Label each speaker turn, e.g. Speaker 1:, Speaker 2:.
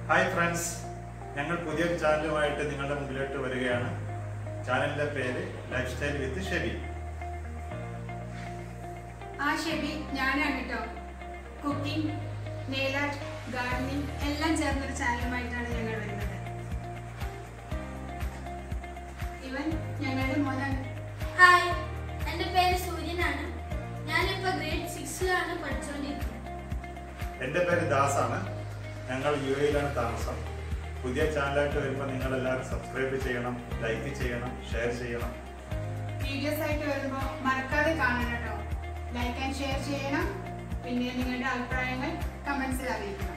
Speaker 1: hi friends ഞങ്ങൾ പുതിയൊരു ചാനലുമായിട്ട് നിങ്ങളുടെ മുമ്പിലോട്ട് വരികയാണ് ചാനലിന്റെ പേര് ലൈഫ് സ്റ്റൈൽ വിത്ത് ഷെബി
Speaker 2: ആ ഷെബി ഞാനാണ് കേട്ടോ കുക്കിംഗ് നെയിൽ ആർട്ട് ഗാർഡനിങ് എല്ലാം ചേർന്നൊരു ചാനലുമായിട്ടാണ് ഞങ്ങൾ വരുന്നത് ഇവൻ ഞങ്ങളുടെ മോനാണ്
Speaker 3: ഹായ് എൻ്റെ പേര് സൂര്യനാണ് ഞാനിപ്പോൾ ഗ്രേഡ് സിക്സിലാണ് പഠിച്ചുകൊണ്ടിരിക്കുന്നത്
Speaker 1: എൻ്റെ പേര് ദാസാണ് ഞങ്ങൾ യു എയിലാണ് താമസം പുതിയ ചാനലായിട്ട് വരുമ്പോൾ നിങ്ങൾ എല്ലാവരും സബ്സ്ക്രൈബ് ചെയ്യണം ലൈക്ക് ചെയ്യണം ഷെയർ ചെയ്യണം
Speaker 2: വീഡിയോസ് ആയിട്ട് വരുമ്പോൾ മറക്കാതെ കാണണം കേട്ടോ ലൈക്ക് ആൻഡ് ഷെയർ ചെയ്യണം പിന്നെ നിങ്ങളുടെ അഭിപ്രായങ്ങൾ കമൻസിൽ അറിയിക്കണം